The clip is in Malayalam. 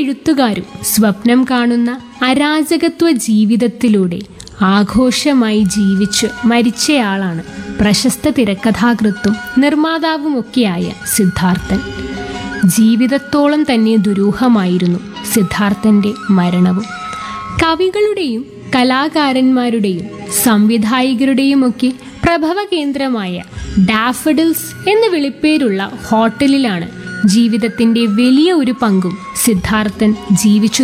എഴുത്തുകാരും സ്വപ്നം കാണുന്ന അരാജകത്വ ജീവിതത്തിലൂടെ ആഘോഷമായി ജീവിച്ച് മരിച്ചയാളാണ് പ്രശസ്ത തിരക്കഥാകൃത്തും നിർമ്മാതാവുമൊക്കെയായ സിദ്ധാർത്ഥൻ ജീവിതത്തോളം തന്നെ ദുരൂഹമായിരുന്നു സിദ്ധാർത്ഥന്റെ മരണവും കവികളുടെയും കലാകാരന്മാരുടെയും സംവിധായകരുടെയുമൊക്കെ പ്രഭവ കേന്ദ്രമായ ഡാഫഡിൽസ് എന്ന് വിളിപ്പേരുള്ള ഹോട്ടലിലാണ് ജീവിതത്തിന്റെ വലിയ ഒരു പങ്കും സിദ്ധാർത്ഥൻ ജീവിച്ചു